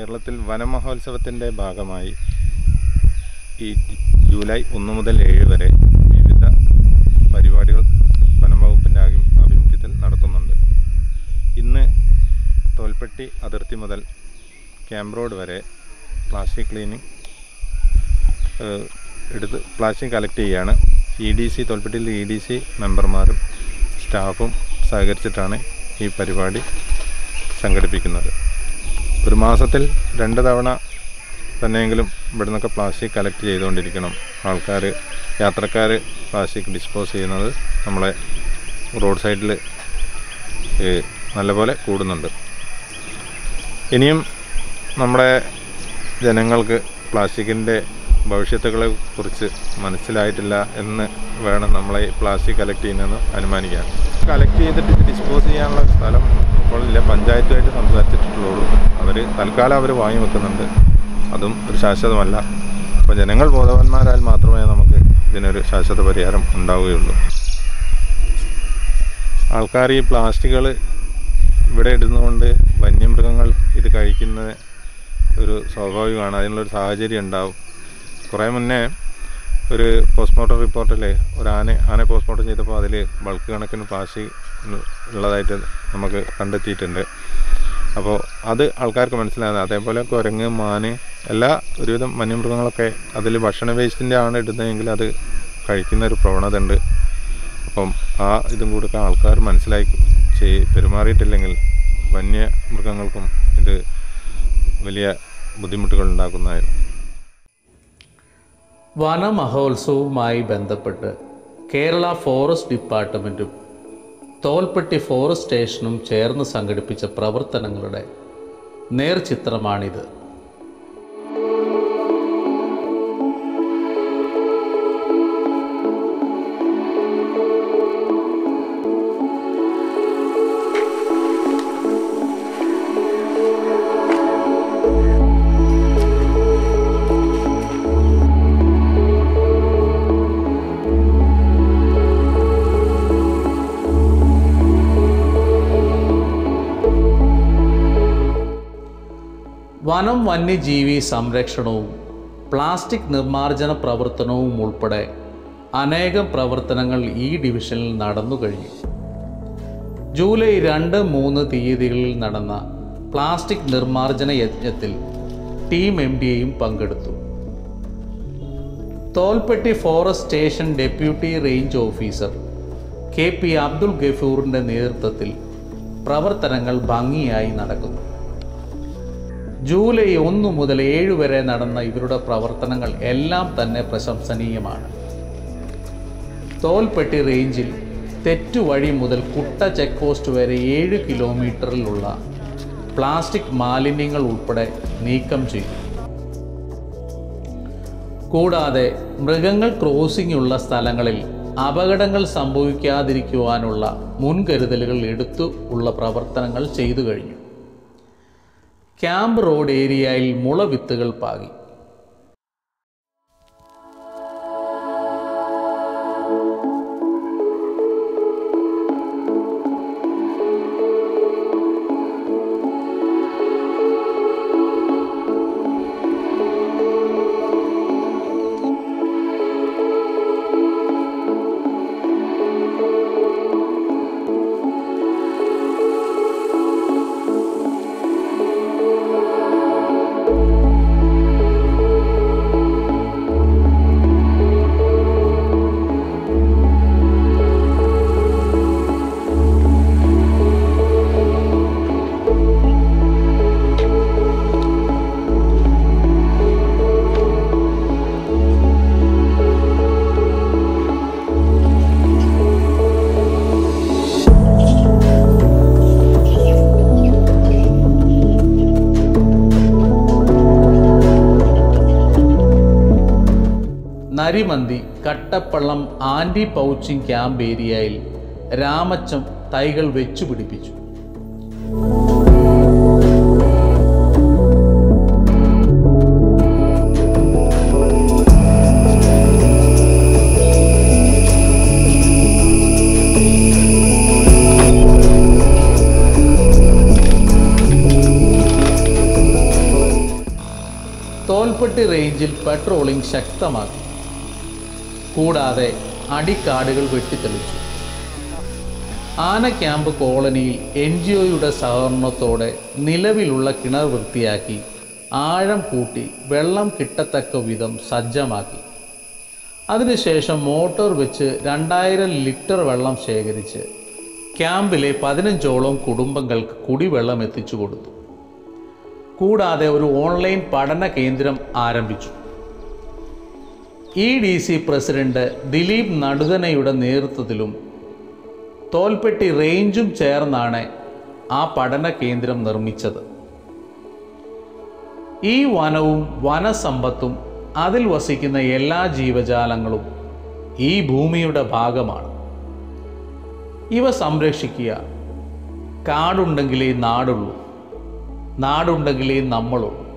കേരളത്തിൽ വനമഹോത്സവത്തിൻ്റെ ഭാഗമായി ഈ ജൂലൈ ഒന്ന് മുതൽ ഏഴ് വരെ വിവിധ പരിപാടികൾ വനംവകുപ്പിൻ്റെ ആഭി ആഭിമുഖ്യത്തിൽ നടത്തുന്നുണ്ട് ഇന്ന് തോൽപ്പെട്ടി അതിർത്തി മുതൽ ക്യാമ്പ് റോഡ് വരെ പ്ലാസ്റ്റിക് ക്ലീനിങ് ഏഹ്, എടുത്ത് പ്ലാസ്റ്റിക് കളക്ട് ചെയ്യുകയാണ് ഇ ഡി സി തോൽപ്പെട്ടിയിൽ ഇ ഡി സി മെമ്പർമാരും സ്റ്റാഫും സഹകരിച്ചിട്ടാണ് ഈ പരിപാടി സംഘടിപ്പിക്കുന്നത് ഒരു മാസത്തിൽ രണ്ട് തവണ തന്നെയെങ്കിലും ഇവിടെ നിന്നൊക്കെ പ്ലാസ്റ്റിക് കളക്ട് ചെയ്തുകൊണ്ടിരിക്കണം ആൾക്കാർ യാത്രക്കാർ പ്ലാസ്റ്റിക് ഡിസ്പോസ് ചെയ്യുന്നത് നമ്മളെ റോഡ് സൈഡിൽ നല്ലപോലെ കൂടുന്നുണ്ട് ഇനിയും നമ്മുടെ ജനങ്ങൾക്ക് പ്ലാസ്റ്റിക്കിൻ്റെ ഭവിഷ്യത്തുകളെ കുറിച്ച് മനസ്സിലായിട്ടില്ല എന്ന് വേണം നമ്മളെ ഈ പ്ലാസ്റ്റിക് കളക്ട് ചെയ്യുന്നതെന്ന് അനുമാനിക്കാൻ കളക്ട് ചെയ്തിട്ട് ഇത് ഡിസ്പോസ് ചെയ്യാനുള്ള സ്ഥലം ഇപ്പോൾ ഇല്ല പഞ്ചായത്തുമായിട്ട് സംസാരിച്ചിട്ടുള്ളൂ അവർ തൽക്കാലം അവർ വാങ്ങി വെക്കുന്നുണ്ട് അതും ഒരു ശാശ്വതമല്ല അപ്പോൾ ജനങ്ങൾ ബോധവാന്മാരായാൽ മാത്രമേ നമുക്ക് ഇതിനൊരു ശാശ്വത പരിഹാരം ഉണ്ടാവുകയുള്ളൂ ആൾക്കാർ ഈ പ്ലാസ്റ്റിക്കുകൾ ഇവിടെ ഇടുന്നതുകൊണ്ട് വന്യമൃഗങ്ങൾ ഇത് കഴിക്കുന്ന ഒരു സ്വാഭാവികമാണ് അതിനുള്ളൊരു സാഹചര്യം ഉണ്ടാവും കുറേ മുന്നേ ഒരു പോസ്റ്റ്മോർട്ടം റിപ്പോർട്ടിൽ ഒരു ആന ആന പോസ്റ്റ്മോർട്ടം ചെയ്തപ്പോൾ അതിൽ ബൾക്ക് കണക്കിന് പ്ലാസ്റ്റിക് ഉള്ളതായിട്ട് നമുക്ക് കണ്ടെത്തിയിട്ടുണ്ട് അപ്പോൾ അത് ആൾക്കാർക്ക് മനസ്സിലാകുന്നത് അതേപോലെ കുരങ്ങ് മാന് എല്ലാ ഒരുവിധം വന്യമൃഗങ്ങളൊക്കെ അതിൽ ഭക്ഷണ വേസ്റ്റിൻ്റെ ആണ് ഇടുന്നതെങ്കിൽ അത് കഴിക്കുന്ന ഒരു പ്രവണത ഉണ്ട് അപ്പം ആ ഇതും കൂടി ഒക്കെ ആൾക്കാർ മനസ്സിലാക്കി ചെയ് പെരുമാറിയിട്ടില്ലെങ്കിൽ വന്യമൃഗങ്ങൾക്കും ഇത് വലിയ ബുദ്ധിമുട്ടുകൾ ഉണ്ടാക്കുന്നതായിരുന്നു വനമഹോത്സവവുമായി ബന്ധപ്പെട്ട് കേരള ഫോറസ്റ്റ് ഡിപ്പാർട്ട്മെൻറ്റും തോൽപ്പെട്ടി ഫോറസ്റ്റ് സ്റ്റേഷനും ചേർന്ന് സംഘടിപ്പിച്ച പ്രവർത്തനങ്ങളുടെ നേർചിത്രമാണിത് വനം വന്യജീവി സംരക്ഷണവും പ്ലാസ്റ്റിക് നിർമ്മാർജ്ജന പ്രവർത്തനവും ഉൾപ്പെടെ അനേകം പ്രവർത്തനങ്ങൾ ഈ ഡിവിഷനിൽ നടന്നു കഴിഞ്ഞു ജൂലൈ രണ്ട് മൂന്ന് തീയതികളിൽ നടന്ന പ്ലാസ്റ്റിക് നിർമ്മാർജ്ജന യജ്ഞത്തിൽ ടീം എം ഡിയെയും പങ്കെടുത്തു Tholpetty forest station deputy range officer K P Abdul ഗഫൂറിൻ്റെ നേതൃത്വത്തിൽ പ്രവർത്തനങ്ങൾ ഭംഗിയായി നടക്കുന്നു ജൂലൈ ഒന്ന് മുതൽ ഏഴ് വരെ നടന്ന ഇവരുടെ പ്രവർത്തനങ്ങൾ എല്ലാം തന്നെ പ്രശംസനീയമാണ് തോൽപ്പെട്ടി റേഞ്ചിൽ തെറ്റുവഴി മുതൽ കുട്ട ചെക്ക് പോസ്റ്റ് വരെ ഏഴ് കിലോമീറ്ററിലുള്ള പ്ലാസ്റ്റിക് മാലിന്യങ്ങൾ ഉൾപ്പെടെ നീക്കം ചെയ്തു കൂടാതെ മൃഗങ്ങൾ ക്രോസിംഗ് ഉള്ള സ്ഥലങ്ങളിൽ അപകടങ്ങൾ സംഭവിക്കാതിരിക്കുവാനുള്ള മുൻകരുതലുകൾ എടുത്തു ഉള്ള പ്രവർത്തനങ്ങൾ ചെയ്തു കഴിഞ്ഞു ക്യാമ്പ് റോഡ് ഏരിയയിൽ മുളവിത്തുകൾ പാകി Narimanthi Kattappallam anti poaching camp ഏരിയയിൽ രാമച്ചം തൈകൾ വെച്ചു പിടിപ്പിച്ചു തോൽപ്പെട്ടി റേഞ്ചിൽ പെട്രോളിംഗ് ശക്തമാക്കി കൂടാതെ അടിക്കാടുകൾ വെട്ടിത്തെളിച്ചു ആന ക്യാമ്പ് കോളനിയിൽ എൻ ജി ഒയുടെ സഹകരണത്തോടെ നിലവിലുള്ള കിണർ വൃത്തിയാക്കി ആഴം കൂട്ടി വെള്ളം കിട്ടത്തക്ക വിധം സജ്ജമാക്കി അതിനുശേഷം മോട്ടോർ വെച്ച് രണ്ടായിരം ലിറ്റർ വെള്ളം ശേഖരിച്ച് ക്യാമ്പിലെ പതിനഞ്ചോളം കുടുംബങ്ങൾക്ക് കുടിവെള്ളം എത്തിച്ചു കൊടുത്തു കൂടാതെ ഒരു ഓൺലൈൻ പഠന കേന്ദ്രം ആരംഭിച്ചു E D C president Dileep നടുതനയുടെ നേതൃത്വത്തിലും തോൽപ്പെട്ടി റേഞ്ചും ചേർന്നാണ് ആ പഠന കേന്ദ്രം നിർമ്മിച്ചത് ഈ വനവും വനസമ്പത്തും അതിൽ വസിക്കുന്ന എല്ലാ ജീവജാലങ്ങളും ഈ ഭൂമിയുടെ ഭാഗമാണ് ഇവ സംരക്ഷിക്കുക കാടുണ്ടെങ്കിലേ നാടുള്ളൂ നാടുണ്ടെങ്കിലേ നമ്മളുള്ളൂ